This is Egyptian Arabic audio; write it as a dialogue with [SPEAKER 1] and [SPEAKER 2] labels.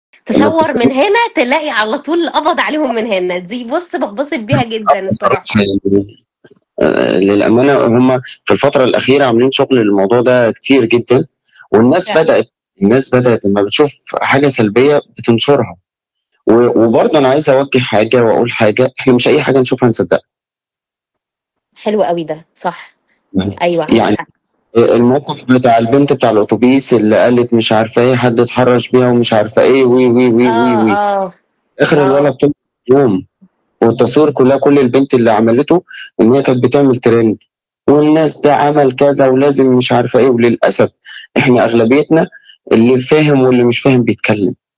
[SPEAKER 1] تصور من هنا تلاقي على طول قبض عليهم من هنا دي بص بتبسط بيها جدا الصراحه
[SPEAKER 2] آه، للامانه هم في الفتره الاخيره عاملين شغل الموضوع ده كتير جدا والناس
[SPEAKER 1] فعلا.
[SPEAKER 2] بدات الناس بدات لما بتشوف حاجه سلبيه بتنشرها و- وبرضه انا عايز اوجه حاجه واقول حاجه احنا مش اي حاجه نشوفها نصدقها
[SPEAKER 1] حلو قوي ده صح
[SPEAKER 2] يعني
[SPEAKER 1] ايوه عندك
[SPEAKER 2] يعني
[SPEAKER 1] حق
[SPEAKER 2] الموقف بتاع البنت بتاع الاتوبيس اللي قالت مش عارفه ايه حد اتحرش بيها ومش عارفه ايه وي وي وي وي
[SPEAKER 1] اه
[SPEAKER 2] وي
[SPEAKER 1] اه
[SPEAKER 2] اخر
[SPEAKER 1] آه.
[SPEAKER 2] الولد طول يوم والتصوير كلها كل البنت اللي عملته ان هي كانت بتعمل ترند والناس ده عمل كذا ولازم مش عارفه ايه وللاسف احنا اغلبيتنا اللي فاهم واللي مش فاهم بيتكلم